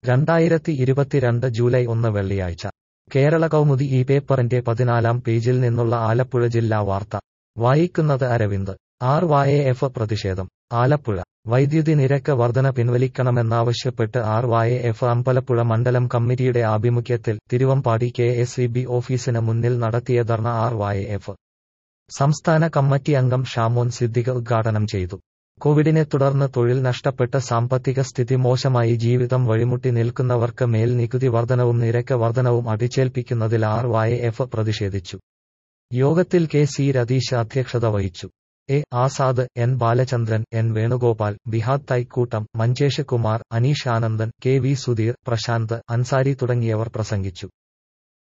രണ്ടായിരത്തി ഇരുപത്തിരണ്ട് ജൂലൈ ഒന്ന് വെള്ളിയാഴ്ച കേരള കൗമുദി ഈ പേപ്പറിന്റെ പതിനാലാം പേജിൽ നിന്നുള്ള ആലപ്പുഴ ജില്ലാ വാർത്ത വായിക്കുന്നത് അരവിന്ദ് ആർ വായ എഫ് പ്രതിഷേധം ആലപ്പുഴ വൈദ്യുതി നിരക്ക് വർധന പിൻവലിക്കണമെന്നാവശ്യപ്പെട്ട് ആർ വായ എഫ് അമ്പലപ്പുഴ മണ്ഡലം കമ്മിറ്റിയുടെ ആഭിമുഖ്യത്തിൽ Thiruvambadi K S E B ഓഫീസിന് മുന്നിൽ നടത്തിയ ധർണ ആർ വായ എഫ് സംസ്ഥാന കമ്മിറ്റി അംഗം ഷാമോൻ സിദ്ദിഖ് ഉദ്ഘാടനം ചെയ്തു കോവിഡിനെ തുടർന്ന് തൊഴിൽ നഷ്ടപ്പെട്ട സാമ്പത്തിക സ്ഥിതി മോശമായി ജീവിതം വഴിമുട്ടി നിൽക്കുന്നവർക്ക് മേൽ നികുതി വർധനവും നിരക്ക് വർധനവും അടിച്ചേൽപ്പിക്കുന്നതിൽ ആർ വായ എഫ് പ്രതിഷേധിച്ചു യോഗത്തിൽ കെ സി രതീഷ് അധ്യക്ഷത വഹിച്ചു A Azad N Balachandran N Venugopal Bihad Thaikkoottam Manjesh Kumar Aneesh Anandan K V Sudheer Prashanth Ansari തുടങ്ങിയവർ പ്രസംഗിച്ചു